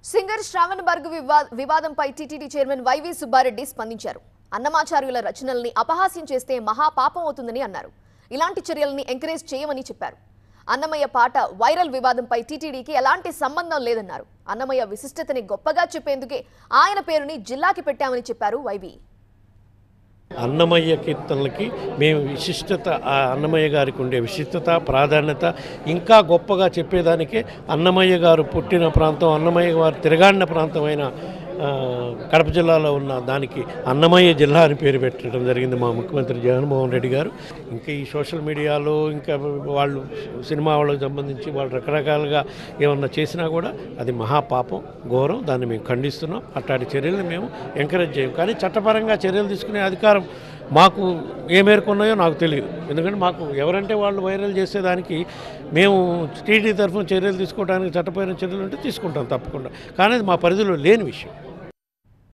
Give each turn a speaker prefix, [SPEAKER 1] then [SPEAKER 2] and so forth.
[SPEAKER 1] singer Shravan బర్గ్ వివా- వివాదంపై TTD chairman YV Subbareddy స్పందించారు అన్నమాచార్యుల రచనల్ని అపహాస్యం చేస్తే మహాపాపం అవుతుందని అన్నారు ఇలాంటి చర్యల్ని ఎంకరేజ్ చేయమని చెప్పారు అన్నమయ్య పాట వైరల్ వివాదంపై టీటీడీకి ఎలాంటి సంబంధం లేదన్నారు అన్నమయ్య విశిష్టతని గొప్పగా చెప్పేందుకే ఆయన పేరుని జిల్లాకి పెట్టామని చెప్పారు వైవి
[SPEAKER 2] అన్నమయ్య కీర్తనలకి మేము విశిష్టత ఆ అన్నమయ్య గారికి ఉండే విశిష్టత ప్రాధాన్యత ఇంకా గొప్పగా చెప్పేదానికే అన్నమయ్య గారు పుట్టిన ప్రాంతం అన్నమయ్య గారు తిరగాడిన ప్రాంతమైన ఆ, కడప జిల్లాలో ఉన్న దానికి అన్నమయ్య జిల్లా అని పేరు పెట్టడం జరిగింది మా ముఖ్యమంత్రి జగన్మోహన్ రెడ్డి గారు ఇంకా ఈ సోషల్ మీడియాలో ఇంకా వాళ్ళు సినిమా వాళ్ళకి సంబంధించి వాళ్ళు రకరకాలుగా ఏమన్నా చేసినా కూడా అది మహాపాపం ఘోరం దాన్ని మేము ఖండిస్తున్నాం అట్లాంటి చర్యలను మేము ఎంకరేజ్ చేయం కానీ చట్టపరంగా చర్యలు తీసుకునే అధికారం మాకు ఏ మేరకు ఉన్నాయో నాకు తెలియదు ఎందుకంటే మాకు ఎవరంటే వాళ్ళు వైరల్ చేసేదానికి మేము టీడీ తరఫున చర్యలు తీసుకోవడానికి చట్టపరమైన చర్యలు ఉంటే తీసుకుంటాం తప్పకుండా కానీ అది మా పరిధిలో లేని విషయం